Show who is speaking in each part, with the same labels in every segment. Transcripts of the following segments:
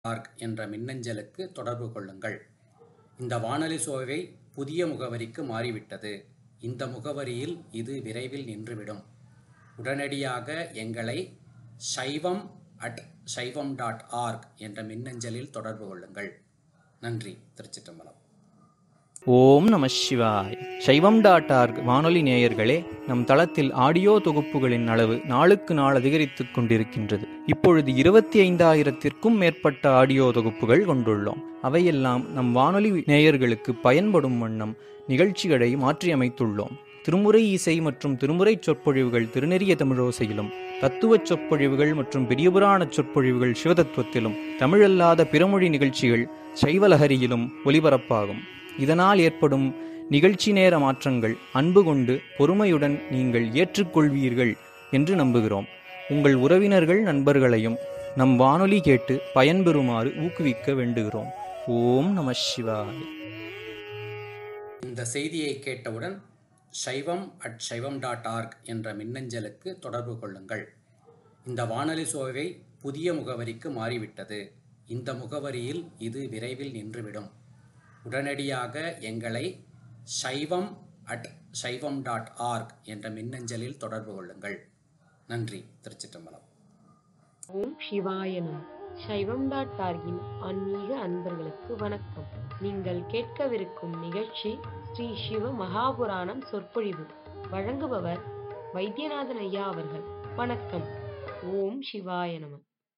Speaker 1: Arc என்ற மின்னஞ்சலுக்கு தொடர்பு கொள்ளுங்கள் இந்த வானொலி சோவை புதிய முகவரிக்கு மாறிவிட்டது இந்த முகவரியில் இது விரைவில் நின்றுவிடும் உடனடியாக எங்களை சைவம் அட் சைவம் டாட் ஆர்க் என்ற மின்னஞ்சலில் தொடர்பு கொள்ளுங்கள் நன்றி திருச்சிற்றம்பலம்
Speaker 2: ஓம் நம சிவாய் சைவம் டாட் ஆர்க் வானொலி நேயர்களே நம் தளத்தில் ஆடியோ தொகுப்புகளின் அளவு நாளுக்கு நாள் அதிகரித்துக் கொண்டிருக்கின்றது இப்பொழுது இருபத்தி ஐந்தாயிரத்திற்கும் மேற்பட்ட ஆடியோ தொகுப்புகள் கொண்டுள்ளோம் அவையெல்லாம் நம் வானொலி நேயர்களுக்கு பயன்படும் வண்ணம் நிகழ்ச்சிகளை மாற்றியமைத்துள்ளோம் திருமுறை இசை மற்றும் திருமுறை சொற்பொழிவுகள் திருநெறிய தமிழோசையிலும் தத்துவ சொற்பொழிவுகள் மற்றும் பெரியபுராண சொற்பொழிவுகள் சிவதத்துவத்திலும் தமிழல்லாத பிறமொழி நிகழ்ச்சிகள் சைவலஹரியிலும் ஒலிபரப்பாகும் இதனால் ஏற்படும் நிகழ்ச்சி நேர மாற்றங்கள் அன்பு கொண்டு பொறுமையுடன் நீங்கள் ஏற்றுக்கொள்வீர்கள் என்று நம்புகிறோம் உங்கள் உறவினர்கள் நண்பர்களையும் நம் வானொலி கேட்டு பயன்பெறுமாறு ஊக்குவிக்க வேண்டுகிறோம் ஓம் நம சிவாய்
Speaker 1: இந்த செய்தியை கேட்டவுடன் சைவம் அட் சைவம் டாட் ஆர்க் என்ற மின்னஞ்சலுக்கு தொடர்பு கொள்ளுங்கள் இந்த வானொலி சோவை புதிய முகவரிக்கு மாறிவிட்டது இந்த முகவரியில் இது விரைவில் நின்றுவிடும் உடனடியாக எங்களை சைவம் அட் சைவம் டாட் ஆர்க் என்ற மின்னஞ்சலில் தொடர்பு கொள்ளுங்கள் நன்றி திருச்சிற்றம்பலம்
Speaker 3: ஓம் சிவாய நம சைவம் டாட் டார்கின் ஆன்மீக அன்பர்களுக்கு வணக்கம் நீங்கள் கேட்கவிருக்கும் நிகழ்ச்சி ஸ்ரீ சிவ மகாபுராணம் சொற்பொழிவு வழங்குபவர் வைத்தியநாதன் ஐயா அவர்கள் வணக்கம் ஓம் சிவாய நம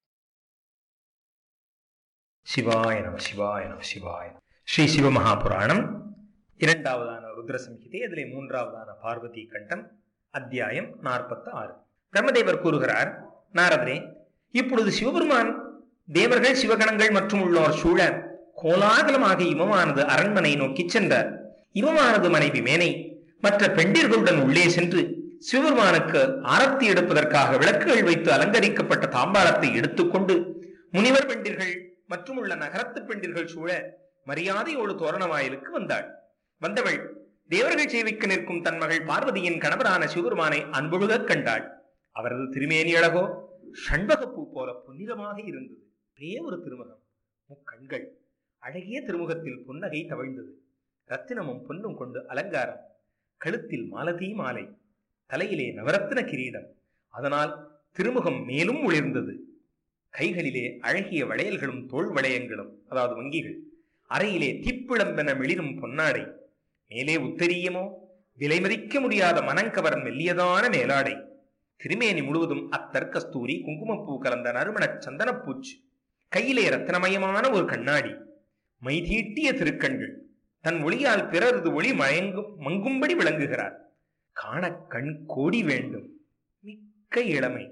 Speaker 4: சிவாய நம சிவாய நம சிவாய நம. ஸ்ரீ சிவமகாபுராணம் இரண்டாவதான ருத்ர சம்ஹிதை அதிலே மூன்றாவதான பார்வதி கண்டம் அத்தியாயம் நாற்பத்தி ஆறு பிரம்மதேவர் கூறுகிறார் நாரதரே இப்பொழுது சிவபெருமான் தேவர்கள் சிவகணங்கள் மற்றும் உள்ளோர் சூழ கோலாகலமாக இமமானது அரண்மனை நோக்கி சென்றார் இமமானது மனைவி மேனை மற்ற பெண்டிர்களுடன் உள்ளே சென்று சிவபெருமானுக்கு ஆரத்தி எடுப்பதற்காக விளக்குகள் வைத்து அலங்கரிக்கப்பட்ட தாம்பாளத்தை எடுத்துக்கொண்டு முனிவர் பெண்டிர்கள் மற்றும் உள்ள நகரத்து பெண்டிர்கள் சூழ மரியாதையோடு தோரண வாயிலுக்கு வந்தாள் வந்தவள் தேவர்கள் சேவிக்க நிற்கும் தன் மகள் பார்வதியின் கணவரான சிவபெருமானை அன்பொழுகக் கண்டாள் அவரது திருமேனி அழகோ ஷண்பகப்பூ போல பொன்னிறமாக இருந்தது ஒரே ஒரு திருமுகம் முக்கண்கள் அழகிய திருமுகத்தில் புன்னகை தவழ்ந்தது ரத்தினமும் பொன்னும் கொண்டு அலங்காரம் கழுத்தில் மாலதி மாலை தலையிலே நவரத்தின கிரீடம் அதனால் திருமுகம் மேலும் ஒளிர்ந்தது கைகளிலே அழகிய வளையல்களும் தோள் வளையங்களும் அதாவது வங்கிகள் அறையிலே தீப்பிழம்பென மிளிரும் பொன்னாடை மேலே உத்தரியமோ விலை மதிக்க முடியாத மனங்கவரன் மெல்லியதான மேலாடை திருமேனி முழுவதும் அத்தர் கஸ்தூரி குங்குமப்பூ கலந்த நறுமணச் சந்தனப்பூச்சு கையிலே ரத்னமயமான ஒரு கண்ணாடி மைதீட்டிய திருக்கண்கள் தன் ஒளியால் பிறரது ஒளி மயங்கும் மங்கும்படி விளங்குகிறார் காண கண் கோடி வேண்டும் மிக்க இளமை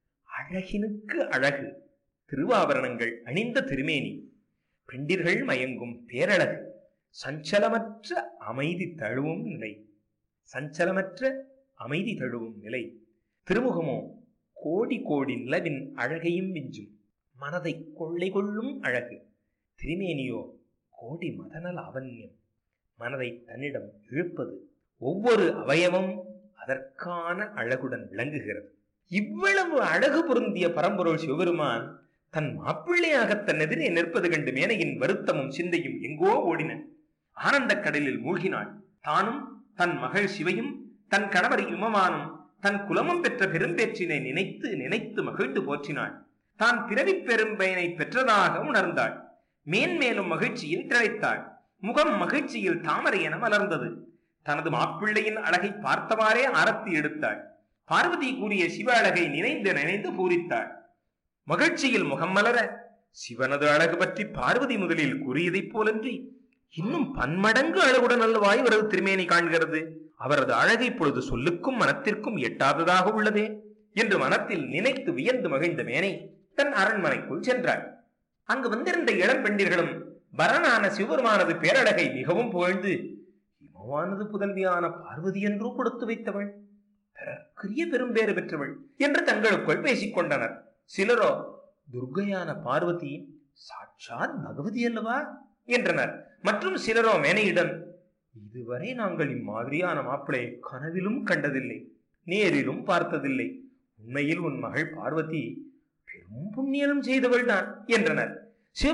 Speaker 4: அழகினுக்கு அழகு திருவாபரணங்கள் அணிந்த திருமேனி பெண்டிர்கள் மயங்கும் பேரழகு சஞ்சலமற்ற அமைதி தழுவும் நிலை சஞ்சலமற்ற அமைதி தழுவும் நிலை திருமுகமோ கோடி கோடி நிலவின் அழகையும் மிஞ்சும் மனதை கொள்ளை கொள்ளும் அழகு திருமேனியோ கோடி மதன லாவண்யம் மனதை தன்னிடம் இழுப்பது ஒவ்வொரு அவயவம் அதற்கான அழகுடன் விளங்குகிறது இவ்வளவு அழகு பொருந்திய பரம்பொருள் சிவபெருமான் தன் மாப்பிள்ளையாக தன் எதிரே நிற்பது கண்டு மேனையின் வருத்தமும் சிந்தையும் எங்கோ ஓடின ஆனந்தக் கடலில் மூழ்கினாள் தானும் தன் மகள் சிவையும் தன் கணவர் இமமானும் தன் குலமும் பெற்ற பெரும்பேற்றினை நினைத்து நினைத்து மகிழ்ந்து போற்றினாள் தான் பிறவிப் பெரும்பயனை பெற்றதாக உணர்ந்தாள் மேன்மேலும் மகிழ்ச்சியில் திளைத்தாள் முகம் மகிழ்ச்சியில் தாமரை என மலர்ந்தது தனது மாப்பிள்ளையின் அழகை பார்த்தவாறே ஆரத்தி எடுத்தாள் பார்வதி கூறிய சிவ அழகை நினைந்து நினைந்து பூரித்தாள் மகிழ்ச்சியில் முகம் மலர சிவனது அழகு பற்றி பார்வதி முதலில் கூறியதைப் போலன்றி இன்னும் பன்மடங்கு அழகுடன் அல்லவா இவரது திருமேனி காண்கிறது அவரது அழகை இப்பொழுது சொல்லுக்கும் மனத்திற்கும் எட்டாததாக உள்ளதே என்று மனத்தில் நினைத்து வியந்து மகிழ்ந்த மேனை தன் அரண்மனைக்குள் சென்றாள் அங்கு வந்திருந்த இளம் பெண்டிர்களும் பரனான சிவபெருமானது பேரழகை மிகவும் புகழ்ந்து இமவானது புதல்வியான பார்வதி என்றோ கொடுத்து வைத்தவள் பிறர்க்குரிய பெரும்பேறு பெற்றவள் என்று தங்களுக்குள் பேசிக் கொண்டனர் சிலரோ துர்க்கையான பார்வதி சாட்சாத் பகவதி அல்லவா என்றனர் மற்றும் சிலரோ மேனையிடம் இதுவரை நாங்கள் இம்மாதிரியான மாப்பிளை கனவிலும் கண்டதில்லை நேரிலும் பார்த்ததில்லை உண்மையில் உன் மகள் பார்வதி பெரும் புண்ணியலும் செய்தவள்தான் என்றனர்